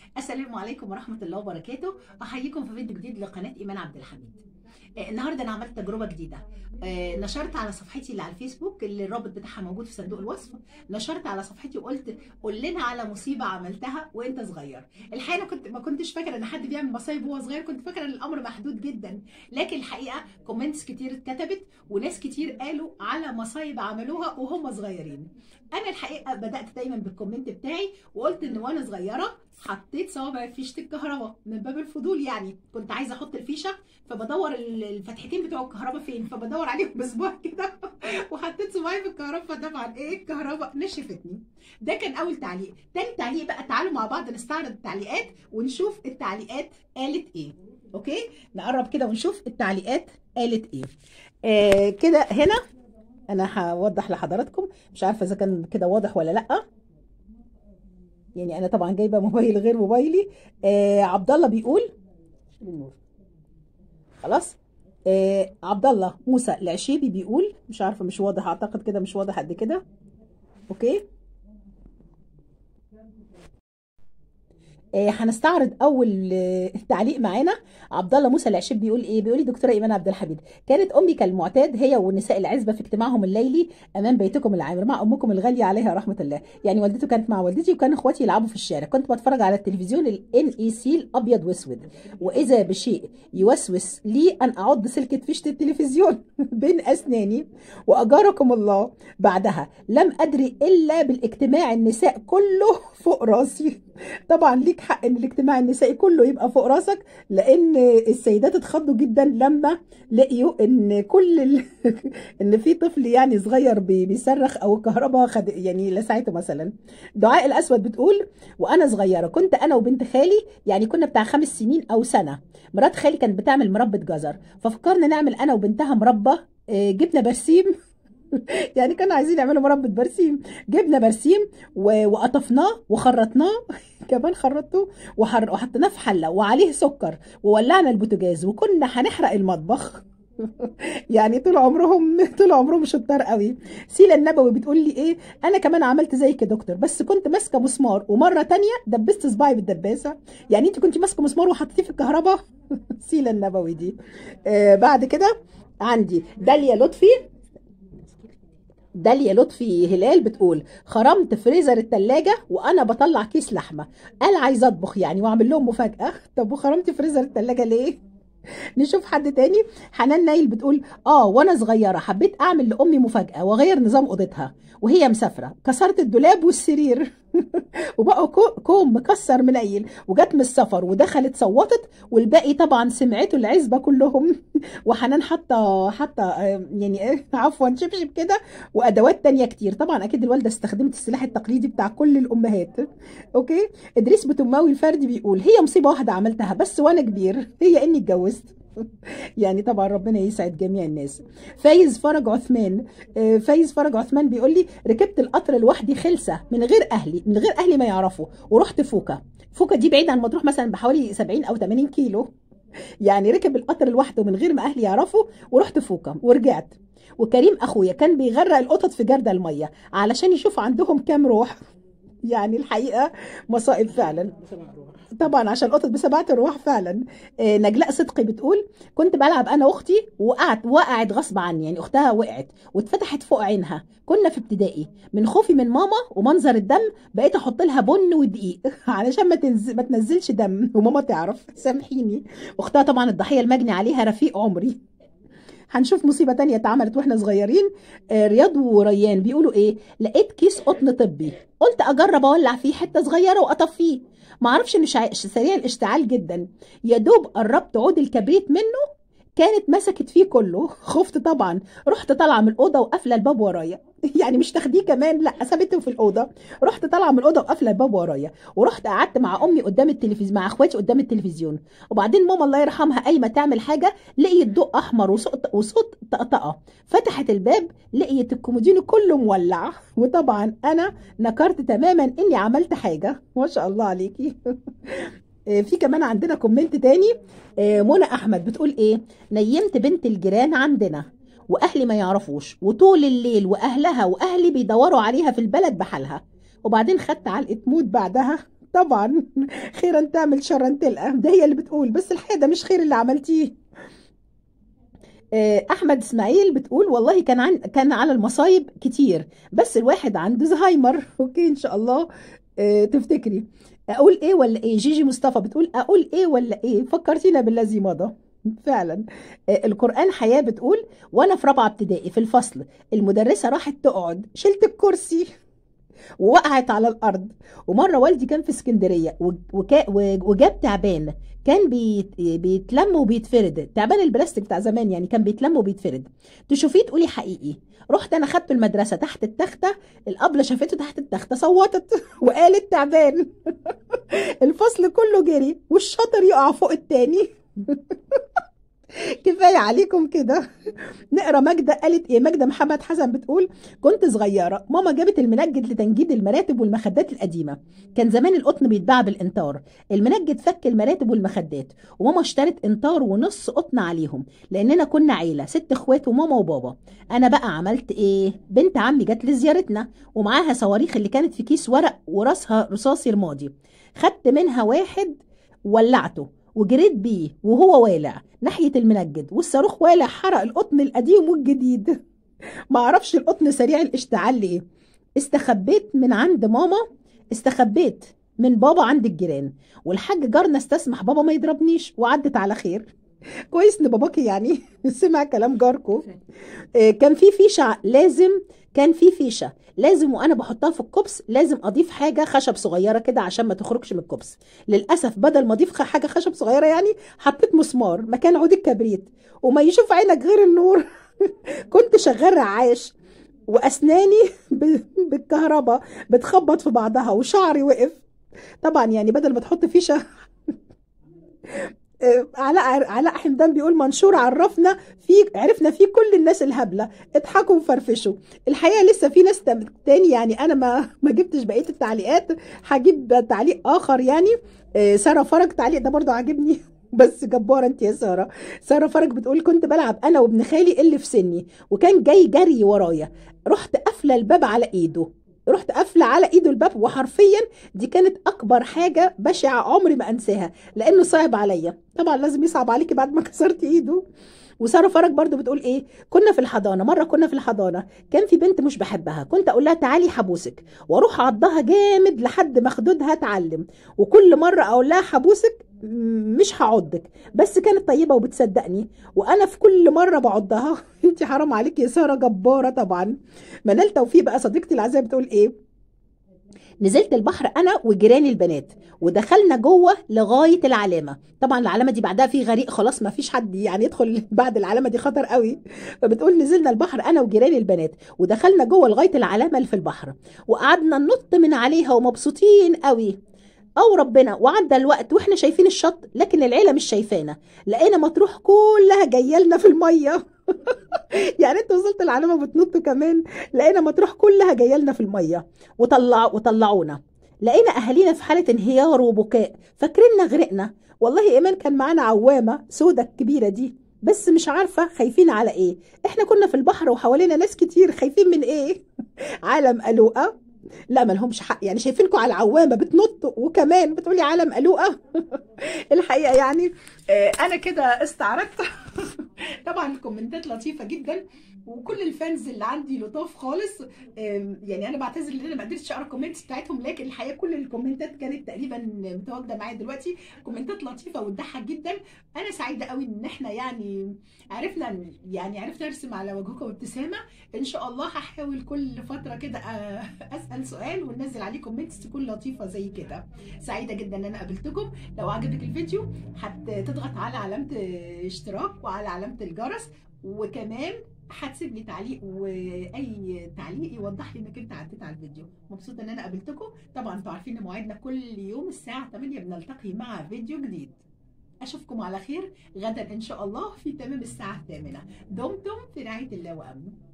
السلام عليكم ورحمة الله وبركاته أحييكم في فيديو جديد لقناة إيمان عبد الحميد آه، النهارده أنا عملت تجربة جديدة آه، نشرت على صفحتي اللي على الفيسبوك اللي الرابط بتاعها موجود في صندوق الوصف نشرت على صفحتي وقلت قول لنا على مصيبة عملتها وأنت صغير الحقيقة أنا كنت ما كنتش فاكرة إن حد بيعمل مصايب وهو صغير كنت فاكرة إن الأمر محدود جدا لكن الحقيقة كومنتس كتير اتكتبت وناس كتير قالوا على مصايب عملوها وهم صغيرين انا الحقيقه بدات دايما بالكومنت بتاعي وقلت ان وانا صغيره حطيت صوابع في فيشه الكهرباء من باب الفضول يعني كنت عايزه احط الفيشه فبدور ال- الفتحتين بتوع الكهرباء فين فبدور عليهم بصباع كده وحطيت صباعي في الكهرباء فطبعا ايه الكهرباء نشفتني ده كان اول تعليق تاني تعليق بقى تعالوا مع بعض نستعرض التعليقات ونشوف التعليقات قالت ايه اوكي نقرب كده ونشوف التعليقات قالت ايه آه كده هنا انا هوضح لحضراتكم مش عارفه اذا كان كده واضح ولا لا يعني انا طبعا جايبه موبايل غير موبايلي آه عبد الله بيقول شيل النور. خلاص آه عبد الله موسى العشيبي بيقول مش عارفه مش واضح اعتقد كده مش واضح قد كده اوكي آه، هنستعرض اول آه، تعليق معانا عبد الله موسى العشيب بيقول ايه بيقول لي دكتوره ايمان عبد الحميد كانت امي كالمعتاد هي والنساء العزبه في اجتماعهم الليلي امام بيتكم العامر مع امكم الغاليه عليها رحمه الله يعني والدته كانت مع والدتي وكان اخواتي يلعبوا في الشارع كنت بتفرج على التلفزيون الان اي سي الابيض واسود واذا بشيء يوسوس لي ان اعض سلكه فيشه التلفزيون بين اسناني واجاركم الله بعدها لم ادري الا بالاجتماع النساء كله فوق راسي طبعا ليك حق ان الاجتماع النسائي كله يبقى فوق راسك لان السيدات اتخضوا جدا لما لقيوا ان كل ال... ان في طفل يعني صغير بي- بيصرخ او الكهرباء خد يعني لسعته مثلا دعاء الاسود بتقول وانا صغيره كنت انا وبنت خالي يعني كنا بتاع خمس سنين او سنه مرات خالي كانت بتعمل مربى جزر ففكرنا نعمل انا وبنتها مربى آه، جبنا برسيم يعني كانوا عايزين يعملوا مربى برسيم جبنا برسيم و- وقطفناه وخرطناه كمان خرطته وحر- وحطيناه في حله وعليه سكر وولعنا البوتاجاز وكنا هنحرق المطبخ يعني طول عمرهم طول عمرهم شطار قوي سيلا النبوي بتقول لي ايه انا كمان عملت زيك يا دكتور بس كنت ماسكه مسمار ومره تانية دبست صباعي بالدباسه يعني انت كنت ماسكه مسمار وحطيتيه في الكهرباء سيلا النبوي دي آه بعد كده عندي داليا لطفي داليا لطفي هلال بتقول خرمت فريزر التلاجة وانا بطلع كيس لحمه قال عايز اطبخ يعني واعمل لهم مفاجاه طب وخرمتي فريزر التلاجة ليه نشوف حد تاني حنان نايل بتقول اه وانا صغيره حبيت اعمل لامي مفاجاه واغير نظام اوضتها وهي مسافره كسرت الدولاب والسرير وبقوا كو- كوم مكسر منيل وجت من السفر ودخلت صوتت والباقي طبعا سمعته العزبه كلهم وحنان حاطه حاطه آه، يعني ايه عفوا شبشب كده وادوات تانية كتير طبعا اكيد الوالده استخدمت السلاح التقليدي بتاع كل الامهات اوكي ادريس بتماوي الفردي بيقول هي مصيبه واحده عملتها بس وانا كبير هي اني اتجوزت يعني طبعا ربنا يسعد جميع الناس فايز فرج عثمان آه، فايز فرج عثمان بيقول لي ركبت القطر لوحدي خلسه من غير اهلي من غير اهلي ما يعرفوا ورحت فوكا فوكا دي بعيد عن مطروح مثلا بحوالي 70 او 80 كيلو يعني ركب القطر لوحده من غير ما اهلي يعرفوا ورحت فوكا ورجعت وكريم اخويا كان بيغرق القطط في جردل الميه علشان يشوف عندهم كام روح يعني الحقيقه مصائب فعلا طبعا عشان قطط بسبعة ارواح فعلا آه، نجلاء صدقي بتقول كنت بلعب انا واختي وقعت وقعت غصب عني يعني اختها وقعت واتفتحت فوق عينها كنا في ابتدائي من خوفي من ماما ومنظر الدم بقيت احط لها بن ودقيق علشان ما تنزل ما تنزلش دم وماما تعرف سامحيني واختها طبعا الضحيه المجني عليها رفيق عمري هنشوف مصيبه تانية اتعملت واحنا صغيرين آه، رياض وريان بيقولوا ايه لقيت كيس قطن طبي قلت اجرب اولع فيه حته صغيره واطفيه معرفش انه شع- سريع الاشتعال جدا يا دوب قربت عود الكبريت منه كانت مسكت فيه كله خفت طبعا رحت طالعه من الاوضه وقافله الباب ورايا يعني مش تاخديه كمان لا سابته في الاوضه رحت طالعه من الاوضه وقافله الباب ورايا ورحت قعدت مع امي قدام التلفزيون مع اخواتي قدام التلفزيون وبعدين ماما الله يرحمها قايمه تعمل حاجه لقيت ضوء احمر وصوت وصوت طقطقه فتحت الباب لقيت الكومودينو كله مولع وطبعا انا نكرت تماما اني عملت حاجه ما شاء الله عليكي آه، في كمان عندنا كومنت تاني آه، منى احمد بتقول ايه نيمت بنت الجيران عندنا واهلي ما يعرفوش وطول الليل واهلها واهلي بيدوروا عليها في البلد بحالها وبعدين خدت علقه موت بعدها طبعا خيرا تعمل شرا تلقى ده هي اللي بتقول بس الحقيقه ده مش خير اللي عملتيه آه، احمد اسماعيل بتقول والله كان عن كان على المصايب كتير بس الواحد عنده زهايمر اوكي ان شاء الله آه، تفتكري اقول ايه ولا ايه جيجي مصطفى بتقول اقول ايه ولا ايه فكرتينا بالذي مضى فعلا آه، القرآن حياة بتقول وانا في رابعة ابتدائي في الفصل المدرسة راحت تقعد شلت الكرسي ووقعت على الارض ومره والدي كان في اسكندريه وكا وجاب تعبان كان بيت بيتلم وبيتفرد تعبان البلاستيك بتاع زمان يعني كان بيتلم وبيتفرد تشوفيه تقولي حقيقي رحت انا خدته المدرسه تحت التخته الابله شافته تحت التخته صوتت وقالت تعبان الفصل كله جري والشاطر يقع فوق التاني كفايه عليكم كده نقرا ماجده قالت ايه ماجده محمد حسن بتقول كنت صغيره ماما جابت المنجد لتنجيد المراتب والمخدات القديمه كان زمان القطن بيتباع بالانطار المنجد فك المراتب والمخدات وماما اشترت انطار ونص قطن عليهم لاننا كنا عيله ست اخوات وماما وبابا انا بقى عملت ايه بنت عمي جت لزيارتنا ومعاها صواريخ اللي كانت في كيس ورق وراسها رصاصي رمادي خدت منها واحد ولعته وجريت بيه وهو والع ناحية المنجد والصاروخ والع حرق القطن القديم والجديد معرفش القطن سريع الاشتعال ليه استخبيت من عند ماما استخبيت من بابا عند الجيران والحاج جارنا استسمح بابا ما يضربنيش وعدت على خير كويس ان باباكي يعني سمع كلام جاركو آه، كان في فيشه لازم كان في فيشه لازم وانا بحطها في الكوبس لازم اضيف حاجه خشب صغيره كده عشان ما تخرجش من الكوبس للاسف بدل ما اضيف حاجه خشب صغيره يعني حطيت مسمار مكان عود الكبريت وما يشوف عينك غير النور كنت شغال رعاش واسناني بالكهرباء بتخبط في بعضها وشعري وقف طبعا يعني بدل ما تحط فيشه علاء علاء حمدان بيقول منشور عرفنا في عرفنا فيه كل الناس الهبله اضحكوا وفرفشوا الحقيقه لسه في ناس تاني يعني انا ما ما جبتش بقيه التعليقات هجيب تعليق اخر يعني آه، ساره فرج تعليق ده برضو عاجبني بس جباره انت يا ساره ساره فرج بتقول كنت بلعب انا وابن خالي اللي في سني وكان جاي جري ورايا رحت قافله الباب على ايده رحت قافله على ايده الباب وحرفيا دي كانت اكبر حاجه بشعه عمري ما انساها لانه صعب عليا طبعا لازم يصعب عليكي بعد ما كسرت ايده وساره فرج برضو بتقول ايه كنا في الحضانه مره كنا في الحضانه كان في بنت مش بحبها كنت اقول لها تعالي حبوسك واروح اعضها جامد لحد ما خدودها اتعلم وكل مره اقول لها حبوسك مش هعضك بس كانت طيبه وبتصدقني وانا في كل مره بعضها انت حرام عليكي يا ساره جباره طبعا منال توفيق بقى صديقتي العزيزه بتقول ايه نزلت البحر انا وجيراني البنات ودخلنا جوه لغايه العلامه طبعا العلامه دي بعدها في غريق خلاص ما فيش حد يعني يدخل بعد العلامه دي خطر قوي فبتقول نزلنا البحر انا وجيراني البنات ودخلنا جوه لغايه العلامه اللي في البحر وقعدنا ننط من عليها ومبسوطين قوي او ربنا وعدى الوقت واحنا شايفين الشط لكن العيله مش شايفانا لقينا مطروح كلها جايه لنا في الميه يعني انت وصلت العلامه بتنط كمان لقينا مطروح كلها جايه لنا في الميه وطلع وطلعونا لقينا اهالينا في حاله انهيار وبكاء فاكريننا غرقنا والله ايمان كان معانا عوامه سودة الكبيره دي بس مش عارفه خايفين على ايه احنا كنا في البحر وحوالينا ناس كتير خايفين من ايه عالم قلوقه لا ما لهمش حق يعني شايفينكم على العوامه بتنطوا وكمان بتقولي عالم قلوقه الحقيقه يعني آه، انا كده استعرضت طبعا الكومنتات لطيفه جدا وكل الفانز اللي عندي لطاف خالص يعني انا بعتذر ان انا ما قدرتش اقرا الكومنتس بتاعتهم لكن الحقيقه كل الكومنتات كانت تقريبا متواجده معايا دلوقتي كومنتات لطيفه وتضحك جدا انا سعيده قوي ان احنا يعني عرفنا يعني عرفنا نرسم على وجهكم ابتسامه ان شاء الله هحاول كل فتره كده اسال سؤال وننزل عليه كومنتس تكون لطيفه زي كده سعيده جدا ان انا قابلتكم لو عجبك الفيديو هتضغط على علامه اشتراك وعلى علامه الجرس وكمان هتسيب لي تعليق واي تعليق يوضح لي انك انت عديت على الفيديو مبسوطه ان انا قابلتكم طبعا انتوا عارفين ان موعدنا كل يوم الساعه 8 بنلتقي مع فيديو جديد اشوفكم على خير غدا ان شاء الله في تمام الساعه الثامنه دمتم في رعايه الله وامنه